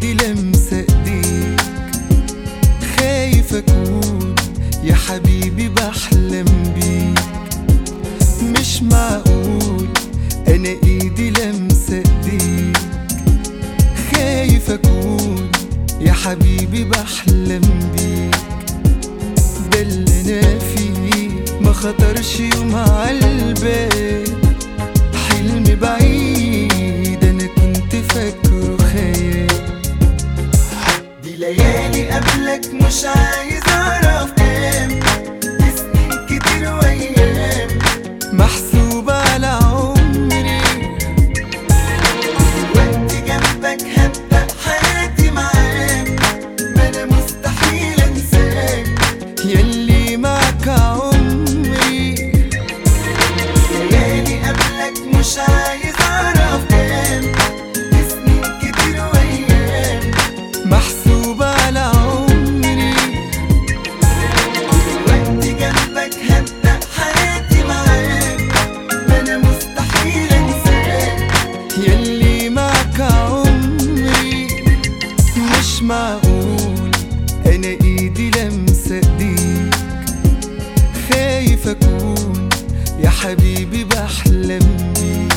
ايدي لمسة ايديك خايف اكون يا حبيبي بحلم بيك مش معقول انا ايدي لمسة ايديك خايف اكون يا حبيبي بحلم بيك ده اللي انا فيه ما خطرش يوم عالبال حلم بعيد انا كنت فاكره خيال دي ليالي قبلك مش عايز اعرف كام دي سنين كتير وايام محسوبة على عمري وقت جنبك هبدأ حياتي معاك ما انا مستحيل انساك ياللي معاك عمري ليالي قبلك مش عايز اعرف كام دي سنين كتير وايام محسوبة على عمري وقت جنبك هبدأ حياتي معاك ما انا مستحيل انساك ياللي معاك عمري مش معقول انا ايدي لمسة ايديك خايف اكون يا حبيبي بحلم بيك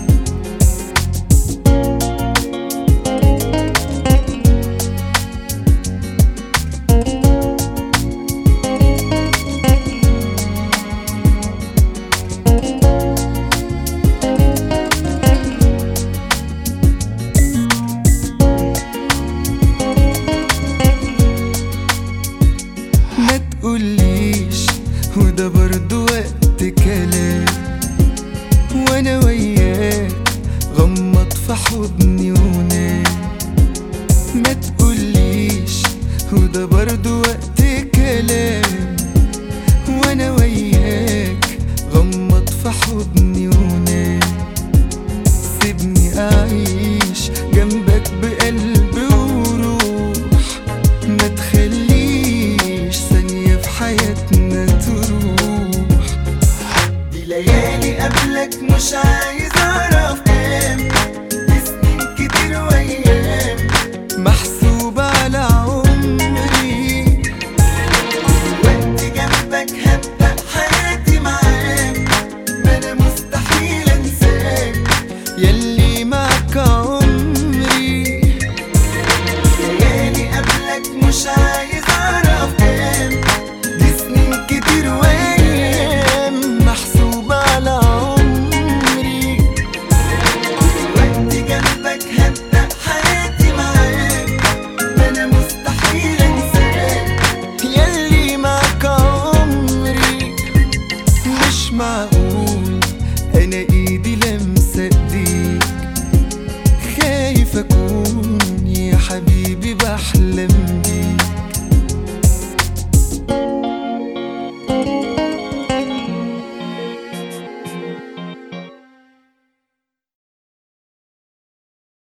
ما تقوليش وده برضو وقت كلام وانا وياك غمض في حضني ونام ما تقوليش وده برضو وقت كلام وانا وياك غمض في حضني ونام سيبني اعيش جنبك بقلب وروح ما تخليش ثانية في حياتنا تروح دي ليالي قبلك مش عايز اعرف كام دي سنين كتير وايام محسوبة على عمري وقت جنبك هبدأ حياتي معاك ما انا مستحيل انساك ياللي معاك عمري ليالي قبلك مش عايز اعرف كام دي سنين كتير وايام محسوبة على عمري وقت جنبك هبدأ حياتي معاك ما انا مستحيل انساك ياللي معاك عمري مش معقول انا ايدي لمسة ايديك خايف اكون يا حبيبي بحلم